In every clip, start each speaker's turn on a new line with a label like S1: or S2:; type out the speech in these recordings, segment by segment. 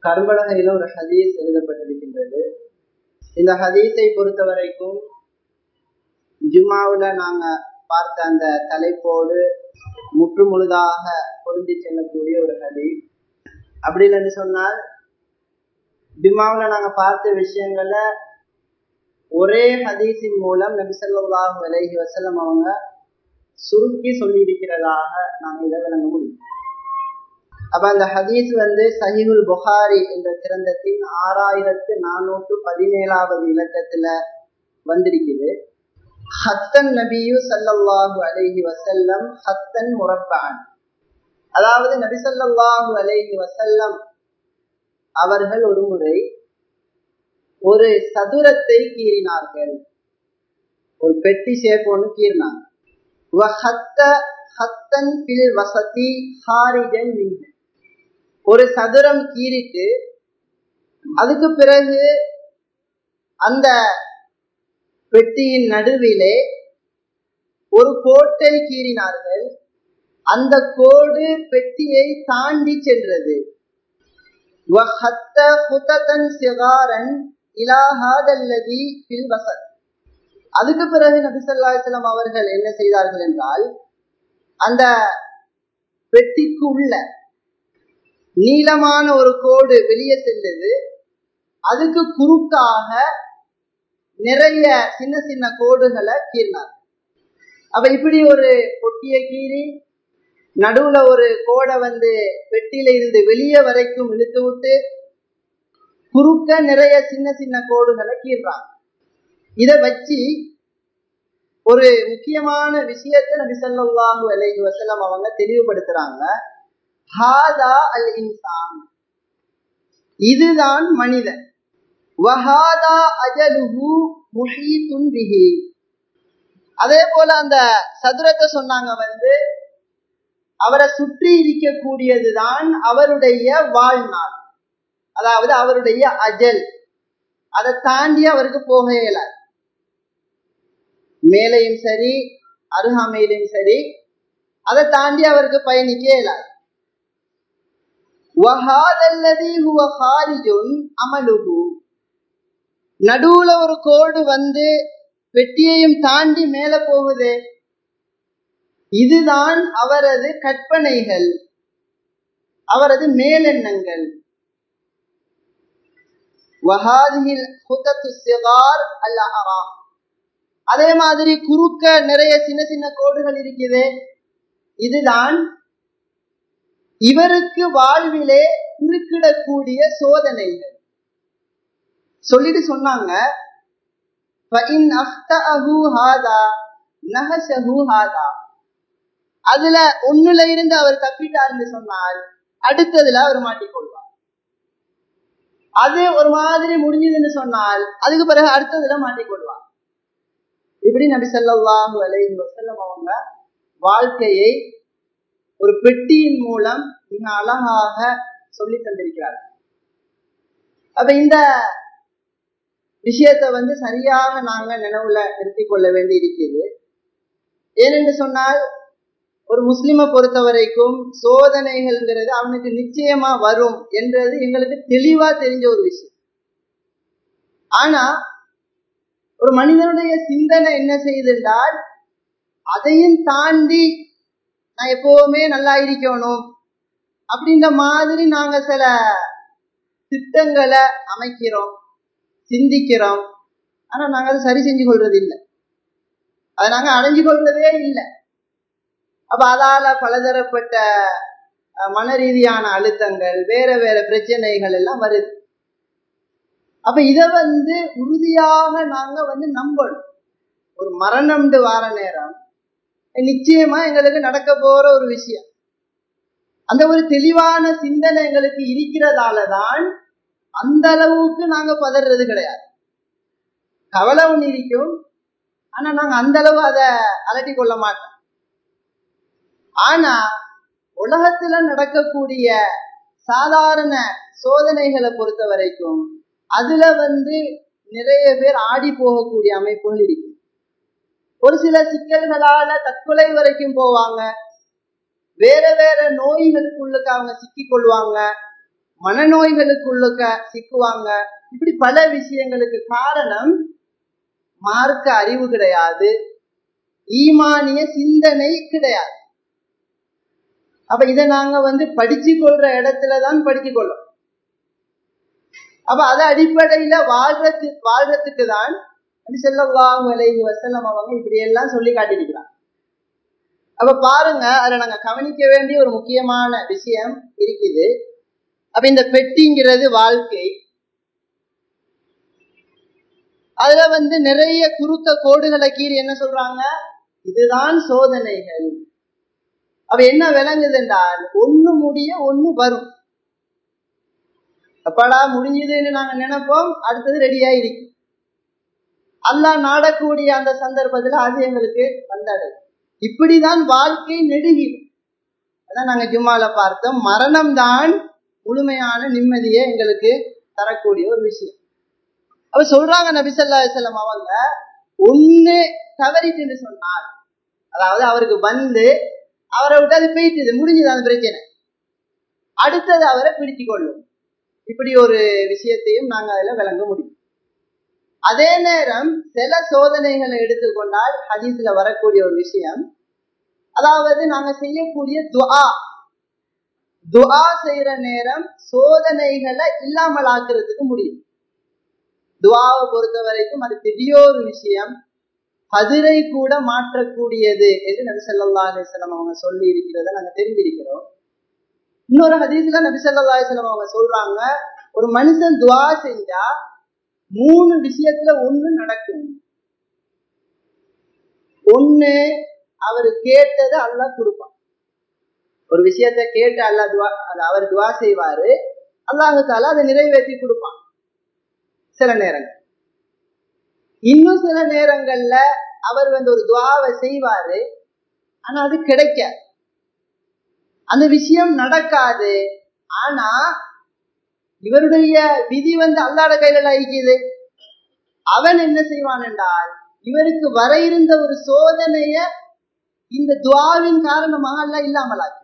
S1: கர்மலகையில ஒரு ஹதீஸ் எழுதப்பட்டிருக்கின்றது இந்த ஹதீஸை பொறுத்த வரைக்கும் ஜும்மாவுல நாங்க பார்த்த அந்த தலைப்போடு முற்று முழுதாக பொருந்தி செல்லக்கூடிய ஒரு ஹதீஸ் அப்படி இல்லைன்னு சொன்னால் ஜும்மாவுல நாங்க பார்த்த விஷயங்கள ஒரே ஹதீஸின் மூலம் நபி ஸல்லல்லாஹு அலைஹி வஸல்லம் அவங்க சுருக்கி சொல்லி இருக்கிறதாக நாங்க இதை விளங்க முடியும் அப்ப அந்த ஹதீஸ் வந்து சஹீஹுல் புகாரி என்ற கிரந்தத்தின் ஆறாயிரத்து நானூற்று பதினேழாவது இலக்கத்துல வந்திருக்குது ஹத்தன் நபியு சல்லல்லாஹு அலைஹி வசல்லம் ஹத்தன் முரப்பான் அதாவது நபி ஸல்லல்லாஹு அலைஹி வசல்லம் அவர்கள் ஒரு முறை ஒரு சதுரத்தை கீறினார்கள் ஒரு பெட்டி ஷேப் ஒன்று கீறினாங்க ஒரு சதுரம் கீறிட்டு அதுக்கு பிறகு அந்த பெட்டியின் நடுவிலே ஒரு கோட்டை கீறினார்கள் அந்த கோடு பெட்டியை தாண்டி சென்றது அதுக்கு பிறகு நபிசல்லாஸ்லாம் அவர்கள் என்ன செய்தார்கள் என்றால் அந்த பெட்டிக்கு உள்ள நீளமான ஒரு கோடு வெளியே செல்லுது அதுக்கு குறுக்காக நிறைய சின்ன சின்ன கோடுகளை கீறினார் அப்ப இப்படி ஒரு பொட்டியை கீறி நடுவுல ஒரு கோடை வந்து பெட்டியில இருந்து வெளியே வரைக்கும் இழுத்து விட்டு குறுக்க நிறைய சின்ன சின்ன கோடுகளை கீறாங்க இத வச்சு ஒரு முக்கியமான விஷயத்த நபி ஸல்லல்லாஹு அலைஹி வஸல்லம் அவங்க தெளிவுபடுத்துறாங்க ஹாதா அல் இன்சான் இதுதான் மனிதன் வஹாதா அஜலுஹு முஹீதுன் பிஹி அதே போல அந்த சதுரத்தை சொன்னாங்க வந்து அவரை சுற்றி இருக்கக்கூடியதுதான் அவருடைய வாழ்நாள் அதாவது அவருடைய அஜல் அதை தாண்டி அவருக்கு போக இயலாது மேலையும் சரி அருகாமையிலும் சரி அதை தாண்டி அவருக்கு பயணிக்க இயலாது அமலுகு நடுவுல ஒரு கோடு வந்து பெட்டியையும் தாண்டி மேல போகுது இதுதான் அவரது கற்பனைகள் அவரது மேலெண்ணங்கள் அதே மாதிரி குறுக்க நிறைய சின்ன சின்ன கோடுகள் இருக்குது இதுதான் இவருக்கு வாழ்விலே குறுக்கிடக்கூடிய சோதனைகள் சொல்லிட்டு சொன்னாங்க அதுல ஒண்ணுல இருந்து அவர் தப்பிட்டாருன்னு சொன்னால் அடுத்ததுல அவர் மாட்டிக்கொள்வார் அது ஒரு மாதிரி முடிஞ்சதுன்னு சொன்னால் அதுக்கு பிறகு அடுத்ததுல மாட்டிக்கொள்வார் இப்படி நபி சொல்லாஹு அலைஹி வசல்லம் அவங்க வாழ்க்கையை ஒரு பெட்டியின் மூலம் மிக அழகாக சொல்லி தந்திருக்கிறார்கள் அப்ப இந்த விஷயத்த வந்து சரியாக நாங்க நினைவுல நிறுத்திக் கொள்ள வேண்டி இருக்கிறது ஏனென்று சொன்னால் ஒரு முஸ்லிமை பொறுத்த வரைக்கும் சோதனைகள்ங்கிறது அவனுக்கு நிச்சயமா வரும் என்றது எங்களுக்கு தெளிவா தெரிஞ்ச ஒரு விஷயம் ஆனா ஒரு மனிதனுடைய சிந்தனை என்ன செய்யுதுன்றால் அதையும் தாண்டி நான் எப்பவுமே நல்லா இருக்கணும் அப்படின்ற மாதிரி நாங்க சில திட்டங்களை அமைக்கிறோம் சிந்திக்கிறோம் ஆனா நாங்க அதை சரி செஞ்சு கொள்றது இல்லை அதை நாங்க அடைஞ்சு கொள்றதே இல்லை அப்ப அதால பலதரப்பட்ட மன ரீதியான அழுத்தங்கள் வேற வேற பிரச்சனைகள் எல்லாம் வருது அப்ப இத வந்து உறுதியாக நாங்க வந்து நம்பணும் ஒரு மரணம்னு வார நேரம் நிச்சயமா எங்களுக்கு நடக்க போற ஒரு விஷயம் அந்த ஒரு தெளிவான சிந்தனை எங்களுக்கு இருக்கிறதால தான் அந்த அளவுக்கு நாங்க பதறது கிடையாது கவலை ஒண்ணு இருக்கும் ஆனா நாங்க அந்த அளவு அதை அலட்டி கொள்ள மாட்டோம் ஆனா உலகத்துல நடக்கக்கூடிய சாதாரண சோதனைகளை பொறுத்த வரைக்கும் அதுல வந்து நிறைய பேர் ஆடி போகக்கூடிய அமைப்புகள் இருக்கு ஒரு சில சிக்கல்களால தற்கொலை வரைக்கும் போவாங்க வேற வேற நோய்களுக்குள்ளுக்கு அவங்க சிக்கிக் கொள்வாங்க மனநோய்களுக்குள்ளுக்க சிக்குவாங்க இப்படி பல விஷயங்களுக்கு காரணம் மார்க்க அறிவு கிடையாது ஈமானிய சிந்தனை கிடையாது அப்ப இதை நாங்க வந்து படிச்சு கொள்ற இடத்துலதான் படிச்சு கொள்றோம் அப்ப அது அடிப்படையில வாழ்றதுக்கு வாழ்றதுக்கு தான் செல்லவாங்க விலைக்கு வசலம் அவங்க இப்படி எல்லாம் சொல்லி காட்டியிருக்கிறாங்க அப்ப பாருங்க அதுல நாங்க கவனிக்க வேண்டிய ஒரு முக்கியமான விஷயம் இருக்குது அப்ப இந்த பெட்டிங்கிறது வாழ்க்கை அதுல வந்து நிறைய குறுக்க கோடுகளை கீறி என்ன சொல்றாங்க இதுதான் சோதனைகள் அப்ப என்ன விளங்குது என்றால் ஒண்ணு முடிய ஒண்ணு வரும் அப்படா முடிஞ்சதுன்னு நாங்க நினைப்போம் அடுத்தது ரெடியா இருக்கு அல்லா நாடக்கூடிய அந்த சந்தர்ப்பத்துல அது எங்களுக்கு வந்தடை இப்படிதான் வாழ்க்கை நெடுகிடும் அதான் நாங்க ஜும்மால பார்த்தோம் மரணம் தான் முழுமையான நிம்மதியை எங்களுக்கு தரக்கூடிய ஒரு விஷயம் அப்ப சொல்றாங்க நபிசல்லா செல்லம் அவங்க ஒண்ணு தவறிட்டுன்னு சொன்னார் அதாவது அவருக்கு வந்து அவரை விட்டு அது போயிட்டுது முடிஞ்சது அந்த பிரச்சனை அடுத்தது அவரை பிடித்து கொள்ளும் இப்படி ஒரு விஷயத்தையும் நாங்க அதுல விளங்க முடியும் அதே நேரம் சில சோதனைகளை எடுத்துக்கொண்டால் ஹதீஸ்ல வரக்கூடிய ஒரு விஷயம் அதாவது நாங்க செய்யக்கூடிய துஆ துஆ செய்யற நேரம் சோதனைகளை இல்லாமல் ஆக்குறதுக்கு முடியும் துவாவை பொறுத்த வரைக்கும் அது பெரிய ஒரு விஷயம் கதிரை கூட மாற்றக்கூடியது என்று நபி சொல்லா அலிஸ்லாம் அவங்க சொல்லி இருக்கிறத நாங்க தெரிஞ்சிருக்கிறோம் இன்னொரு ஹதீஸ்ல நபி சொல்லா அலிஸ்லாம் அவங்க சொல்றாங்க ஒரு மனுஷன் துவா செஞ்சா மூணு விஷயத்துல ஒண்ணு நடக்கும் ஒண்ணு அவர் கேட்டதை அல்லாஹ் கொடுப்பான் ஒரு விஷயத்த கேட்டு அல்லாஹ் துவா அவர் துவா செய்வாரு அல்லாஹால அதை நிறைவேற்றி கொடுப்பான் சில நேரங்கள் இன்னும் சில நேரங்கள்ல அவர் வந்து ஒரு துவாவை செய்வாரு ஆனா அது கிடைக்க அந்த விஷயம் நடக்காது ஆனா இவருடைய விதி வந்து அல்லாட கையில ஐக்கியது அவன் என்ன செய்வான் என்றால் இவருக்கு வர இருந்த ஒரு சோதனைய இந்த துவாவின் காரணமாக அல்ல இல்லாமலாக்கி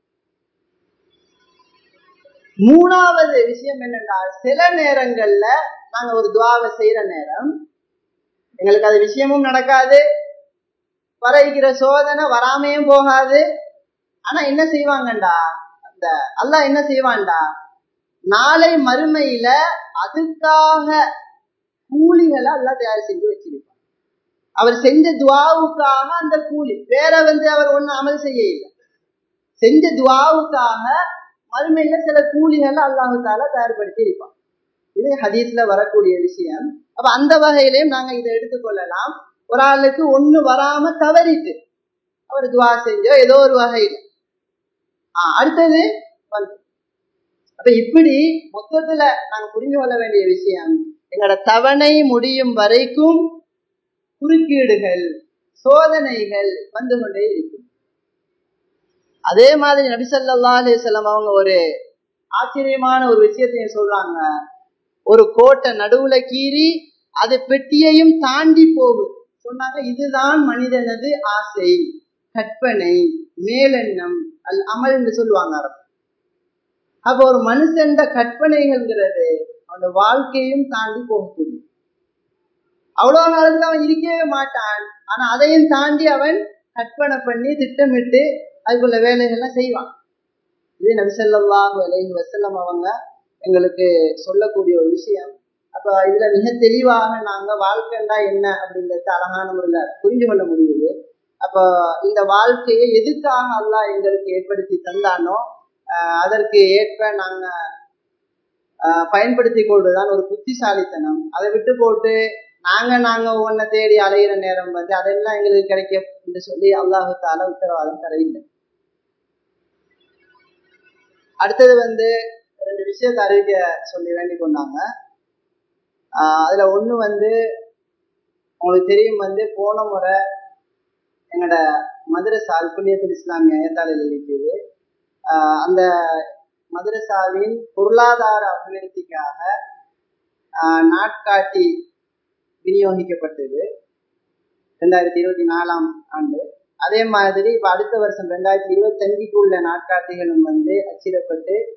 S1: மூணாவது விஷயம் என்னென்றால் சில நேரங்கள்ல நாங்க ஒரு துவாவை செய்யற நேரம் எங்களுக்கு அது விஷயமும் நடக்காது வர இருக்கிற சோதனை வராமையும் போகாது ஆனா என்ன செய்வாங்கண்டா அந்த அல்லாஹ் என்ன செய்வான்டா நாளை மறுமையில அதுக்காக கூலிகளை எல்லாம் தயார் செஞ்சு வச்சிருப்பான் அவர் செஞ்ச துவாவுக்காக அந்த கூலி வேற வந்து அவர் ஒண்ணு அமல் செய்ய இல்லை செஞ்ச துவாவுக்காக மறுமையில சில கூலிகளை அல்லாஹால தயார்படுத்தி இருப்பான் இது ஹதீஸ்ல வரக்கூடிய விஷயம் அப்ப அந்த வகையிலையும் நாங்க இதை எடுத்துக்கொள்ளலாம் ஒரு ஆளுக்கு ஒண்ணு வராம தவறிட்டு அவர் துவா செஞ்சோ ஏதோ ஒரு வகையில ஆஹ் அடுத்தது வந்து அப்ப இப்படி மொத்தத்துல நாங்க புரிந்து கொள்ள வேண்டிய விஷயம் எங்களோட தவணை முடியும் வரைக்கும் குறுக்கீடுகள் சோதனைகள் வந்து கொண்டே இருக்கும் அதே மாதிரி நபிசல்லா அலிசல்லாம் அவங்க ஒரு ஆச்சரியமான ஒரு விஷயத்தையும் சொல்றாங்க ஒரு கோட்டை நடுவுல கீறி அது பெட்டியையும் தாண்டி போகுது சொன்னாங்க இதுதான் மனிதனது ஆசை கற்பனை மேலெண்ணம் அல் அமல் என்று சொல்லுவாங்க அரபு அப்ப ஒரு மனுஷன் கற்பனைகள்ங்கிறது அவனோட வாழ்க்கையும் தாண்டி போகக்கூடிய அவ்வளவு நாளுக்கு அவன் இருக்கவே மாட்டான் ஆனா அதையும் தாண்டி அவன் கற்பனை பண்ணி திட்டமிட்டு அதுக்குள்ள வேலைகள்லாம் செய்வான் இது நபிசல்லாஹு அலைஹி வசல்லம் அவங்க எங்களுக்கு சொல்லக்கூடிய ஒரு விஷயம் அப்ப இதுல மிக தெளிவாக நாங்க வாழ்க்கைண்டா என்ன அப்படின்றத அழகான முறையில புரிந்து கொள்ள முடியுது அப்ப இந்த வாழ்க்கையை எதுக்காக அல்லாஹ் எங்களுக்கு ஏற்படுத்தி தந்தானோ அதற்கு ஏற்ப நாங்க பயன்படுத்தி கொள்வதுதான் ஒரு புத்திசாலித்தனம் அதை விட்டு போட்டு நாங்க நாங்க ஒன்ன தேடி அலையிற நேரம் வந்து அதெல்லாம் எங்களுக்கு கிடைக்கும் என்று சொல்லி அல்லாஹு தால உத்தரவாதம் தரவில்லை அடுத்தது வந்து ரெண்டு விஷயத்தை அறிவிக்க சொல்லி வேண்டிக் கொண்டாங்க அதுல ஒண்ணு வந்து உங்களுக்கு தெரியும் வந்து போன முறை எங்களோட மதுரசா அல்புல்யத்தில் இஸ்லாமிய அயத்தாளில் இருக்குது அந்த மதுரசாவின் பொருளாதார அபிவிருத்திக்காக நாட்காட்டி விநியோகிக்கப்பட்டது ரெண்டாயிரத்தி இருபத்தி நாலாம் ஆண்டு அதே மாதிரி இப்ப அடுத்த வருஷம் ரெண்டாயிரத்தி இருபத்தஞ்சுக்கு உள்ள நாட்காட்டிகளும் வந்து அச்சிடப்பட்டு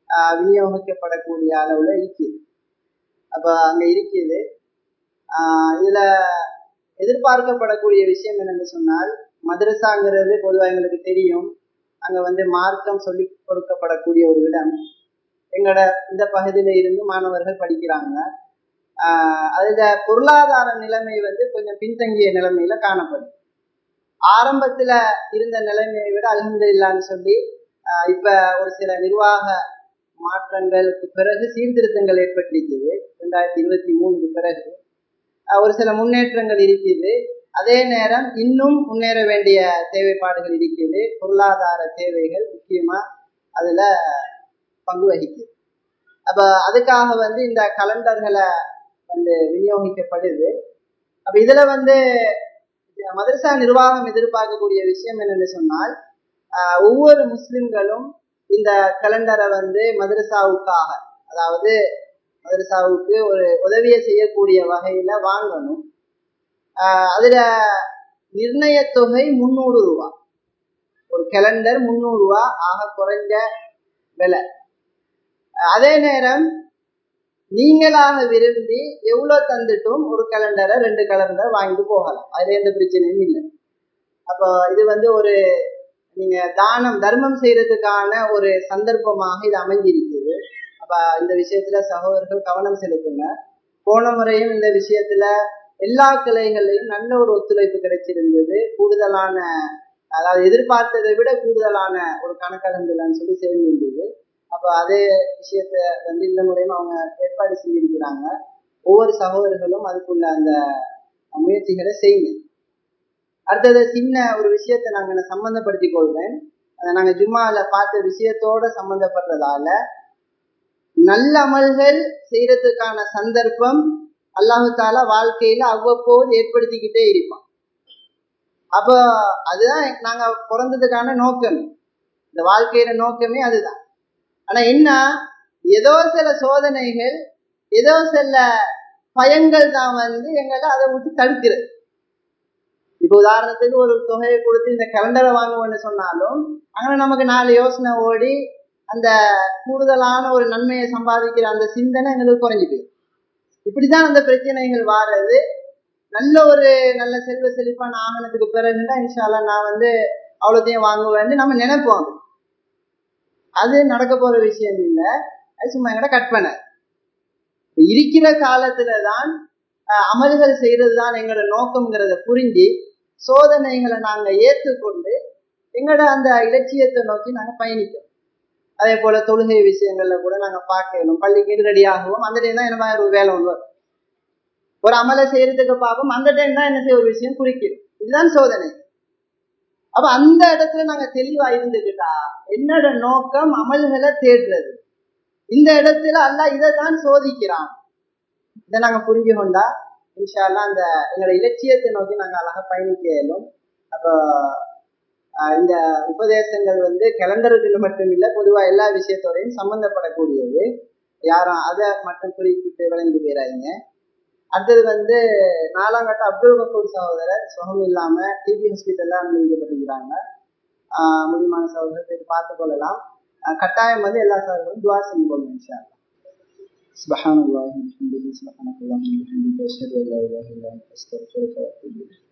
S1: ஆஹ் விநியோகிக்கப்படக்கூடிய அளவுல இருக்குது அப்ப அங்க இருக்குது ஆஹ் இதுல எதிர்பார்க்கப்படக்கூடிய விஷயம் என்னன்னு சொன்னால் மதரசாங்கிறது பொதுவாக எங்களுக்கு தெரியும் அங்க வந்து மார்க்கம் சொல்லி கொடுக்கப்படக்கூடிய ஒரு இடம் எங்களோட இந்த பகுதியில இருந்து மாணவர்கள் படிக்கிறாங்க ஆஹ் அதுல பொருளாதார நிலைமை வந்து கொஞ்சம் பின்தங்கிய நிலைமையில காணப்படும் ஆரம்பத்துல இருந்த நிலைமையை விட அலமது இல்லான்னு சொல்லி ஆஹ் இப்ப ஒரு சில நிர்வாக மாற்றங்களுக்கு பிறகு சீர்திருத்தங்கள் ஏற்பட்டிருக்குது ரெண்டாயிரத்தி இருபத்தி மூணுக்கு பிறகு ஆஹ் ஒரு சில முன்னேற்றங்கள் இருக்குது அதே நேரம் இன்னும் முன்னேற வேண்டிய தேவைப்பாடுகள் இருக்குது பொருளாதார தேவைகள் முக்கியமா அதுல பங்கு வகிக்குது அப்ப அதுக்காக வந்து இந்த கலண்டர்களை வந்து விநியோகிக்கப்படுது அப்ப இதுல வந்து மதரசா நிர்வாகம் எதிர்பார்க்கக்கூடிய விஷயம் என்னன்னு சொன்னால் ஆஹ் ஒவ்வொரு முஸ்லிம்களும் இந்த கலண்டரை வந்து மதரசாவுக்காக அதாவது மதரசாவுக்கு ஒரு உதவியை செய்யக்கூடிய வகையில வாங்கணும் ஆஹ் அதுல நிர்ணய தொகை முந்நூறு ரூபா ஒரு கேலண்டர் முந்நூறு ரூபா ஆக குறைஞ்ச விலை அதே நேரம் நீங்களாக விரும்பி எவ்வளவு தந்துட்டும் ஒரு கலண்டரை ரெண்டு கலண்டர் வாங்கிட்டு போகலாம் அதுல எந்த பிரச்சனையும் இல்லை அப்போ இது வந்து ஒரு நீங்க தானம் தர்மம் செய்யறதுக்கான ஒரு சந்தர்ப்பமாக இது அமைஞ்சிருக்குது அப்ப இந்த விஷயத்துல சகோதரர்கள் கவனம் செலுத்துங்க போன முறையும் இந்த விஷயத்துல எல்லா கிளைகள்லையும் நல்ல ஒரு ஒத்துழைப்பு கிடைச்சிருந்தது கூடுதலான அதாவது எதிர்பார்த்ததை விட கூடுதலான ஒரு கணக்கலந்துலன்னு சொல்லி சேர்ந்திருந்தது அப்ப அதே விஷயத்த வந்து இந்த முறையும் அவங்க ஏற்பாடு செஞ்சிருக்கிறாங்க ஒவ்வொரு சகோதரர்களும் அதுக்குள்ள அந்த முயற்சிகளை செய்யுங்க அடுத்தது சின்ன ஒரு விஷயத்தை நாங்க சம்பந்தப்படுத்தி கொள்வேன் அதை நாங்க ஜும்மால பார்த்த விஷயத்தோட சம்பந்தப்படுறதால நல்ல அமல்கள் செய்யறதுக்கான சந்தர்ப்பம் அல்லாஹு தாலா வாழ்க்கையில அவ்வப்போது ஏற்படுத்திக்கிட்டே இருப்பான் அப்போ அதுதான் நாங்க பிறந்ததுக்கான நோக்கம் இந்த வாழ்க்கையில நோக்கமே அதுதான் ஆனா என்ன ஏதோ சில சோதனைகள் ஏதோ சில பயங்கள் தான் வந்து எங்களை அதை விட்டு தடுக்கிறது இப்ப உதாரணத்துக்கு ஒரு தொகையை கொடுத்து இந்த கேலண்டரை வாங்குவோம்னு சொன்னாலும் அங்கே நமக்கு நாலு யோசனை ஓடி அந்த கூடுதலான ஒரு நன்மையை சம்பாதிக்கிற அந்த சிந்தனை எங்களுக்கு குறைஞ்சிட்டு இப்படிதான் அந்த பிரச்சனைகள் வாடுறது நல்ல ஒரு நல்ல செல்வ செழிப்பான ஆகணத்துக்கு பிறகுதான் இன்ஷால்லா நான் வந்து அவ்வளோத்தையும் வாங்குவேன்னு நம்ம நினைப்போம் அது நடக்க போற விஷயம் இல்லை அது சும்மா எங்கட கற்பனை இருக்கிற காலத்துல தான் அமல்கள் செய்யறது தான் எங்களோட நோக்கம்ங்கிறத புரிஞ்சு சோதனைகளை நாங்க ஏற்றுக்கொண்டு எங்களோட அந்த இலட்சியத்தை நோக்கி நாங்க பயணிக்கிறோம் அதே போல தொழுகை விஷயங்கள்ல கூட நாங்க பார்க்கணும் பள்ளிக்கு ரெடி ஆகுவோம் அந்த டைம் தான் என்ன மாதிரி ஒரு வேலை ஒன்று வரும் ஒரு அமலை செய்யறதுக்கு பார்ப்போம் அந்த டைம் தான் என்ன செய்ய ஒரு விஷயம் குறிக்கிறோம் இதுதான் சோதனை அப்ப அந்த இடத்துல நாங்க தெளிவா இருந்துக்கிட்டா என்னோட நோக்கம் அமல்களை தேடுறது இந்த இடத்துல அல்ல இதை தான் சோதிக்கிறான் இதை நாங்க புரிஞ்சு கொண்டா இன்ஷால்லா அந்த எங்களோட இலட்சியத்தை நோக்கி நாங்க அழகா பயணிக்க இயலும் அப்போ இந்த உபதேசங்கள் வந்து கேலண்டருக்கு மட்டும் இல்லை பொதுவா எல்லா விஷயத்தோடையும் சம்பந்தப்படக்கூடியது யாரும் அதை மட்டும் குறிப்பிட்டு விளங்கி போயிடாதீங்க அடுத்தது வந்து நாலாம் கட்ட அப்துல் கபூர் சகோதரர் சுகம் இல்லாம டிபி ஹாஸ்பிட்டல்ல அனுமதிக்கப்பட்டிருக்கிறாங்க முடிமான சகோதரர் போய் பார்த்து கொள்ளலாம் கட்டாயம் வந்து எல்லா சகோதரரும் துவா செஞ்சு கொள்ளும் இன்ஷா سبحان الله وبحمده سبحانك اللهم وبحمدك اشهد ان لا اله الا انت استغفرك واتوب اليك